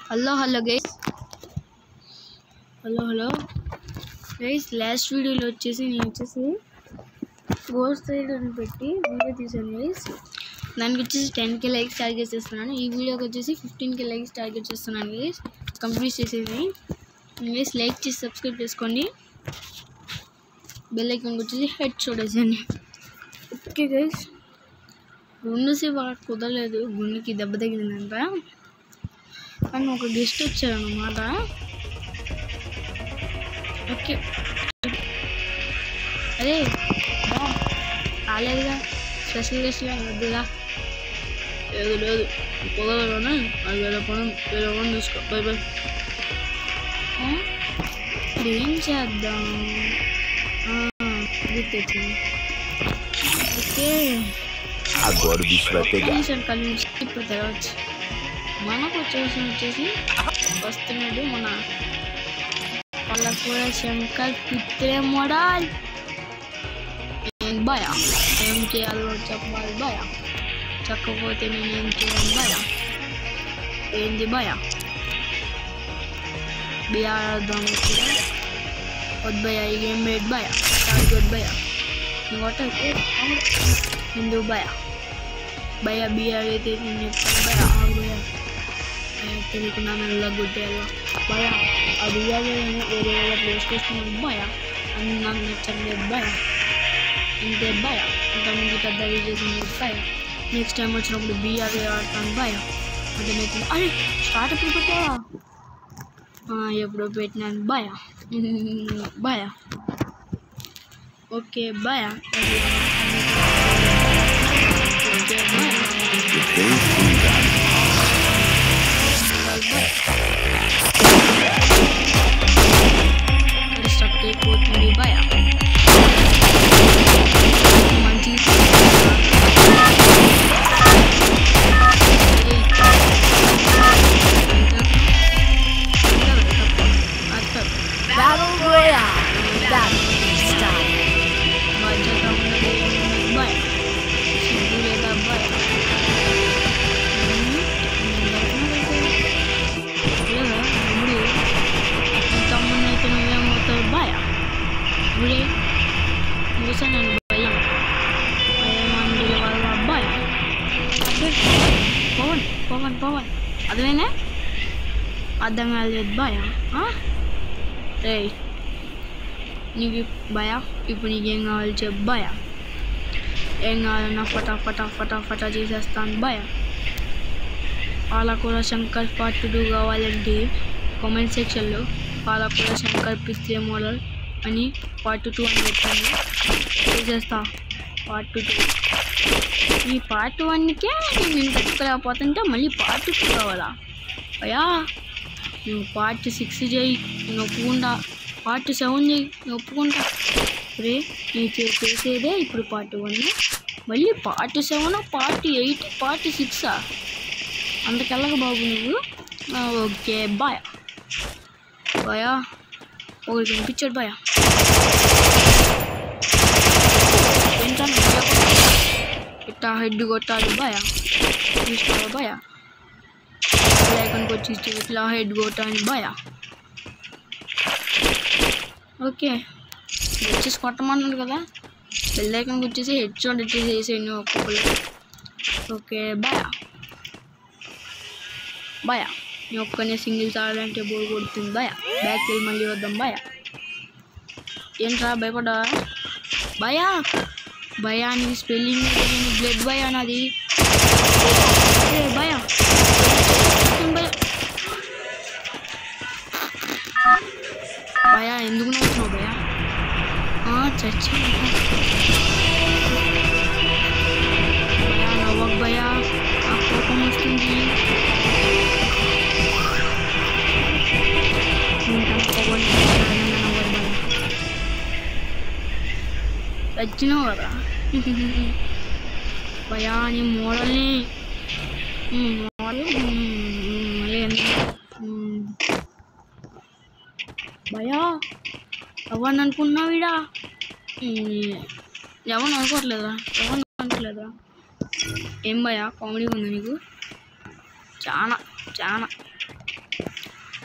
Hello hello guys hello hello guys last వీడియోలో వచ్చేసి నేను వచ్చేసి గోస్ట్ రైడర్ని పెట్టి వీడియో తీసాను గైస్ దానికి వచ్చేసి టెన్ కే లైక్స్ టార్గెట్ చేస్తున్నాను ఈ వీడియోకి వచ్చేసి ఫిఫ్టీన్ కే లైక్స్ టార్గెట్ చేస్తున్నాను గైస్ కంప్లీట్ చేసేది గైస్ లైక్ చేసి సబ్స్క్రైబ్ చేసుకోండి బెల్ ఐకాన్ వచ్చేసి హెడ్ చూడేసండి ఓకే గైస్ రెండు సేపు అలా కుదరలేదు గుండెకి దెబ్బ తగిలిందంట కానీ ఒక గెస్ట్ వచ్చారన్నమాట ఓకే అదే బా, రాలేదుగా స్పెషల్ గెస్ట్గా వద్దుగా లేదు లేదు కుదరలోనే అది వేరే పని వేరే పని చూసుకో బై బై ఆ? ఇప్పుడు ఏం చేద్దాం ఆ, గుర్తొచ్చింది okay Agora o bicho vai pegar. కనీసం కలిసి ఇప్పుడు తెగవచ్చు మనకు వచ్చేసి వచ్చేసి వస్తున్నాడు మన వాళ్ళ కూడా శంకర్ పిత్రే మోడల్ ఏం భయ ఏం చేయాలో చెప్పాలి భయ చెప్పకపోతే నేను ఏం చేయాలి భయ ఏంది భయ బిఆర్దాం వద్దు భయ ఈ గేమ్ మేడ్ భయ వద్దు భయ ఇంకోట హిందూ భయ భయ బిఆర్ అయితే నేను చెప్తాను భయ ఆ భయ భయ తెలియకుండా మెల్ల గుడ్డేయాల భయ ఆ బిఆర్ వేరే వేరే ప్లే స్టేషన్ భయ అని నాకు నచ్చలేదు భయ అంతే భయ ఇంతకుముందు పెద్ద చేసింది భయ నెక్స్ట్ టైం వచ్చినప్పుడు బిఆర్ ఆడతాను భయ అర్థమవుతుంది అరే స్టార్ట్ ఎప్పుడు పెట్టావా ఆ, ఎప్పుడో పెట్టినాను భయ భయ ఓకే భయ ఓకే భయ Bem fungado. స్టక్ అయిపోతుంది భయ మంచి Battle Royale. Battle style. బాధ్యత ఉన్నది భయ సిగ్గు లేదా భయ లేదా తమ్ముడు తమ్ముడిని అయితే నువ్వేమవుతావు భయ ఇప్పుడే చూసా నేను భయం భయమందుల వల్ల భయ అబ్బే, పవన్ పవన్ పవన్ అదేనే అర్థం కాలేదు భయ రే నీకు భయ ఇప్పుడు నీకేం కావాలి చెప్పు భయ ఏం కావాలన్నా ఫటా ఫటా ఫటా ఫటా చేసేస్తాను భయ పాలకూర శంకర్ పార్ట్ టూ కావాలంటే కామెంట్ సెక్షన్లో పాలకూర శంకర్ పిస్తే మోడల్ అని పార్ట్ టూ అని పెట్టండి చేసేస్తా పార్ట్ టూ ఈ పార్ట్ వన్కే నేను తట్టుకోలేకపోతుంటే మళ్ళీ పార్ట్ టూ కావాలా అయ్యా నువ్వు పార్ట్ సిక్స్ చేయి నేను ఒప్పుకుంటా పార్ట్ సెవెన్ చేయి నేను ఒప్పుకుంటా రే నేను చే- చేసేదే ఇప్పుడు పార్ట్ వన్ మళ్ళీ part seven part eight part సిక్సా అంతకెళ్ళక బాబు నువ్వు ఆ, ఓకే బాయ్ బాయా ఒకరికి వినిపించాడు బాయా ఏంటన్నా ఇట్టా హెడ్ కొట్టాలి బాయా తీసుకోవాలి బాయా లేకనికి వచ్చి ఇచ్చి ఇట్లా హెడ్ కొట్టాలి బాయా ఓకే వచ్చేసి కొట్టమన్నాడు కదా బెల్లైకన్కి వచ్చేసి హెడ్ షాట్ వచ్చేసి వేసేయండి ఒక్కొక్కరు ఓకే బాయా బాయా నేను ఒక్కనే సింగిల్స్ ఆడాలంటే బోర్ కొడుతుంది బాయా బ్యాక్ వెళ్ళి మళ్ళీ వద్దాం బాయా ఏంట్రా భయపడ్డా భయా భయా నీ స్పెల్లింగ్ బ్లడ్ భయా నాది ఏ భయా ఏం భయ భయా ఎందుకు నవ్వుతున్నావు భయా చచ్చి భయా నవ్వకు భయా ఆ కోపం వస్తుంది ఉంటాను, కోపం వస్తుంది, నవ్వకు భయా. చచ్చినావు కదా భయా నీ మోడల్ని ఉమ్, మోడల్ ఉమ్, ఉమ్, మళ్ళీ ఎందుకు? ఉమ్. భయా ఎవరిని అనుకుంటున్నావు ఈడ ఎవరిని అనుకోవట్లేదా ఎవరిని అనుకోవట్లేదా ఏం భయ కామెడీ ఉంది నీకు చాలా చాలా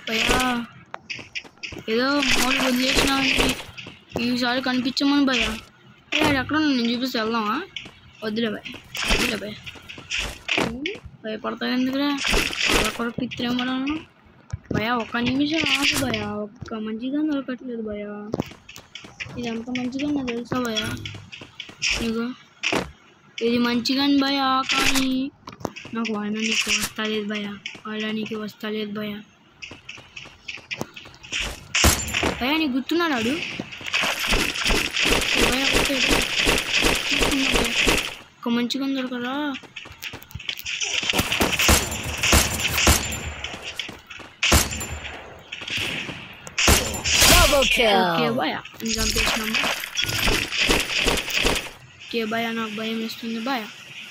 భయా ఏదో మోడల్ వదిలేసిన ఈసారి కనిపించమని భయ ఏ ఎక్కడ ఉన్నా నేను చూపిస్తే వెళ్దామా వద్దులే భయ వద్దులే భయ భయపడతావు ఎందుకురా వాళ్ళ కూడా పిత్రేమో భయ ఒక్క నిమిషం ఆగు భయ ఒక్క మంచిగా దొరకట్లేదు భయ ఇది ఎంత మంచిగా నాకు తెలుసా భయ నీకు ఇది మంచిగాని భయ కానీ నాకు వాడడానికి వస్తలేదు భయ వాడడానికి వస్తలేదు భయ భయ నీకు గుర్తున్నాడు వాడు? ఏ భయ ఓకే భయ. చూస్తున్నా భయ. ఒక మంచిగా దొరకరా Double ఓకే kill. భయ నేను చంపేసినాము ఓకే భయ నాకు భయం వేస్తుంది భయ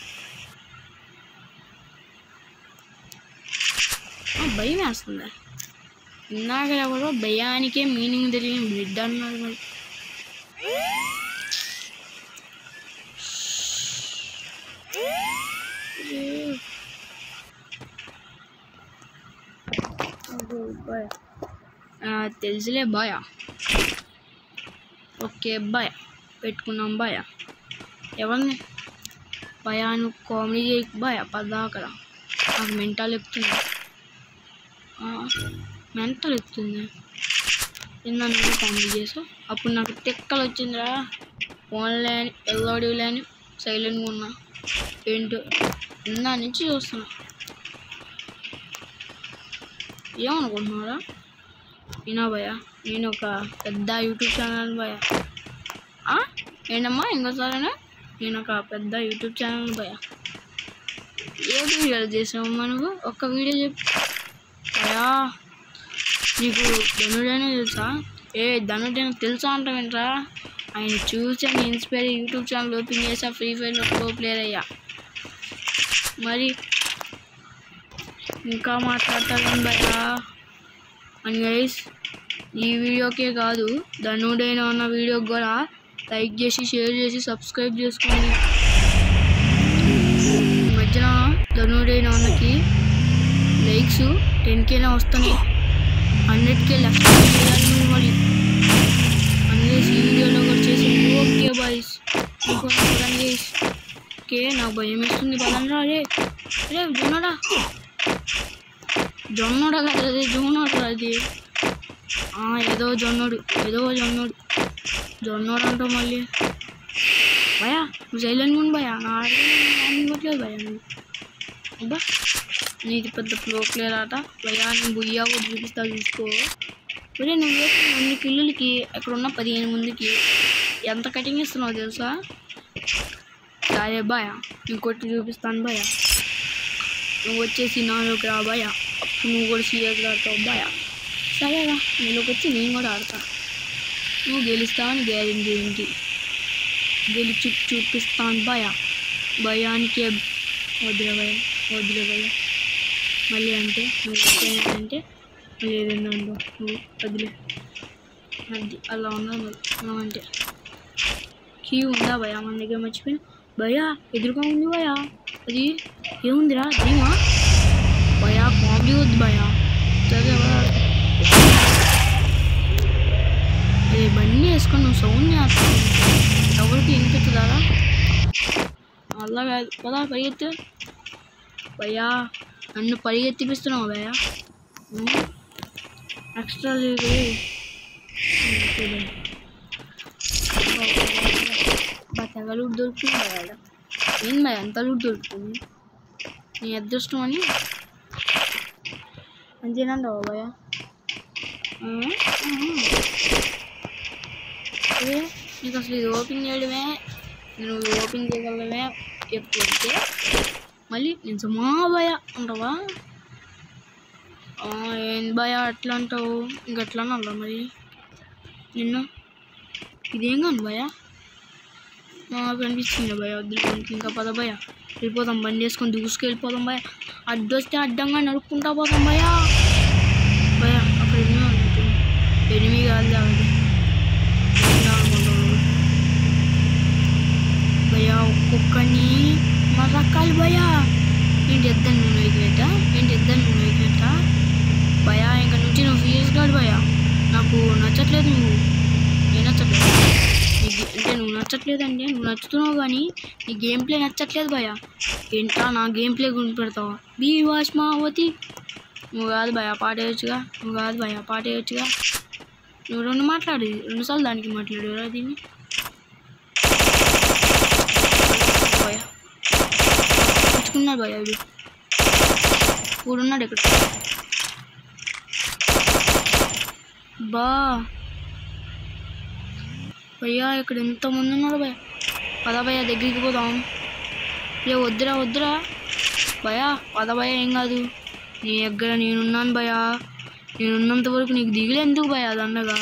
ఆ, భయం వేస్తుంది ఇందాక ఎవరో భయానికే మీనింగ్ తెలియని బిడ్డ అన్నారు మరి ఏ. అబ్బో, భయ ఆ, తెలుసులే బాయ్ ఓకే బాయ్ పెట్టుకున్నాం బాయ్ ఎవరిని భయ నువ్వు కామెడీ చేయకు భయ పదాకడ నాకు మెంటల్ ఎక్కుతుంది మెంటల్ ఎక్కుతుంది నిన్న నువ్వు కామెడీ చేసావు అప్పుడు నాకు తిక్కలు వచ్చిందిరా ఫోన్లే అని ఎల్లోడిలే అని సైలెంట్గా ఉన్నా ఏంటో ఇందా నుంచి చూస్తున్నా ఏమనుకుంటున్నారా వినా భయ నేను ఒక పెద్ద యూట్యూబ్ ఛానల్ భయ ఆ? ఏంటమ్మా ఇంకోసారైనా నేను ఒక పెద్ద యూట్యూబ్ ఛానల్ భయ ఏ వీడియోలు చేసావమ్మా నువ్వు ఒక్క వీడియో చెప్పు భయా నీకు ధనుడైనా తెలుసా ఏ ధనుడైనా తెలుసా అంటావేంట్రా ఆయన చూసి ఆయన ఇన్స్పైర్ అయ్యి యూట్యూబ్ ఛానల్ ఓపెన్ చేసా ఫ్రీ ఫైర్లో ప్రో ప్లేయర్ అయ్యా మరి ఇంకా మాట్లాడతాను భయా అండ్ గైస్ ఈ వీడియోకే కాదు ధనుడైన ఉన్న వీడియోకి కూడా లైక్ చేసి షేర్ చేసి సబ్స్క్రైబ్ చేసుకోండి ఈ మధ్యన ధనుడైన ఉన్నకి లైక్స్ టెన్ కేనే వస్తున్నాయి హండ్రెడ్ కే లక్ష చేయాలి మరి అందుకేసి ఈ వీడియోలో కూడా చేసి ఓకే బాయ్స్ ఇంకోటి ఓకే నాకు భయం వేస్తుంది పదండ్రా అరే అరే జొన్నడా జొన్నడ కదా అది జొన్నడు అది ఆ, ఏదో జొన్నడు ఏదో జొన్నడు జొన్నడు అంటావు మళ్ళీ భయా నువ్వు సైలెంట్ ఉండి భయా నా అనుకోవట్లేదు భయా నువ్వు అబ్బా నీది పెద్ద ఫ్లో ప్లేయర్ ఆట భయా నేను బుయ్యా కూడా చూపిస్తా చూసుకో ఒరే నువ్వు వేసిన అన్ని కిల్లులకి అక్కడ ఉన్న పదిహేను మందికి ఎంత కటింగ్ ఇస్తున్నావు తెలుసా సరే భయ ఇంకోటి చూపిస్తాను భయ నువ్వు వచ్చేసి నాలోకి రా భయ అప్పుడు నువ్వు కూడా సీరియస్గా ఆడతావు భయ సరేరా నీలోకి వచ్చి నేను కూడా ఆడతా నువ్వు గెలుస్తావని గ్యారెంటీ ఏంటి గెలిచి చూపిస్తాను భయ భయానికి వదిలే భయ వదిలే భయ మళ్ళీ అంటే నువ్వు ఎప్పుడైనా అంటే మళ్ళీ ఏదైనా అంటావు నువ్వు వదిలే అది అలా ఉన్నా మరి మనం అంటే కీ ఉందా భయ మన దగ్గర మర్చిపోయినా భయ ఎదురుగా ఉంది భయ అది ఏముందిరా ధీమా భయ కామెడీ వద్దు భయ సరే అదే బండి వేసుకొని నువ్వు సౌండ్ చేస్తావు ఎవరికి వినిపించదా అలా కాదు పదా పరిగెత్తు భయ్యా నన్ను పరిగెత్తిపిస్తున్నావు భయ్యా ఎక్స్ట్రా లేదు తెగ లూట్ దొరుకుతుంది భయ్యా ఏం భయ ఎంత లూట్ దొరుకుతుంది నీ అదృష్టం అని అంతేనంటావా భయ అదే నీకు అసలు ఇది ఓపెన్ చేయడమే నువ్వు ఓపెన్ చేయగలవే ఎక్కువ అంటే మళ్ళీ నేను సుమా భయ అంటావా ఆ, ఏం భయ అట్లా అంటావు ఇంకట్లా అన్నా మరి నిన్న ఇదేం కాను భయ నాకు అనిపించింది భయ వద్దు మనకి ఇంకా పద భయ వెళ్ళిపోదాం బండి వేసుకొని దూసుకెళ్ళిపోదాం భయ అడ్డొస్తే అడ్డంగా నడుపుకుంటా పోతాం భయ భయ అక్కడ ఎనిమిది ఉన్నట్టు ఎనిమిది కాదు అది భయ ఒక్కొక్కని మరకాలి భయ ఏంటి ఇద్దరు నువ్వు ఎగిరేట ఏంటి ఇద్దరు నువ్వు ఎగిరేట భయ ఇంక నుంచి నాకు నచ్చట్లేదు నువ్వు నేను నచ్చట్లేదు నీకు అంటే నువ్వు నచ్చట్లేదు అంటే నువ్వు నచ్చుతున్నావు కానీ నీ గేమ్ ప్లే నచ్చట్లేదు భయ ఏంట్రా నా గేమ్ ప్లే గురించి పెడతావా బీ వాష్మావతి నువ్వు కాదు భయ పాట వేయచ్చుగా నువ్వు కాదు భయ పాట వేయచ్చుగా నువ్వు రెండు మాట్లాడు రెండుసార్లు దానికి మాట్లాడు దీన్ని భయ తెచ్చుకున్నాడు భయ వీడు ఉన్నాడు ఇక్కడ బా భయ్యా ఇక్కడ ఎంతమంది ఉన్నారు భయ పద భయ్యా దగ్గరికి పోదాం ఏ వద్దురా వద్దురా భయా పద భయ ఏం కాదు నీ దగ్గర నేనున్నాను భయా నేనున్నంత వరకు నీకు దిగులు ఎందుకు భయా దండగా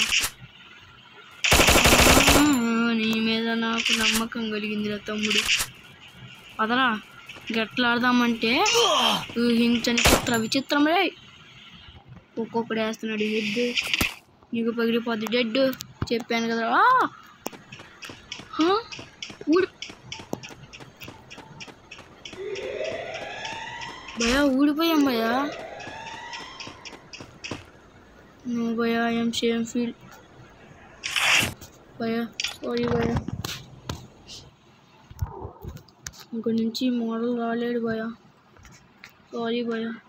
ఆ, నీ మీద నాకు నమ్మకం కలిగిందిరా తమ్ముడు పదరా గట్ల ఆడదామంటే ఊహించని చిత్ర విచిత్రం రే ఒక్కొక్కడు వేస్తున్నాడు హెడ్ నీకు పగిలిపోద్ది డెడ్ చెప్పాను కదా ఆ! హా? ఊడి భయా ఊడిపోయాం భయా నో భయా ఐఎమ్ సేమ్ ఫీల్ భయా సారీ భయా ఇంక నుంచి మోడల్ రాలేడు భయా సారీ భయా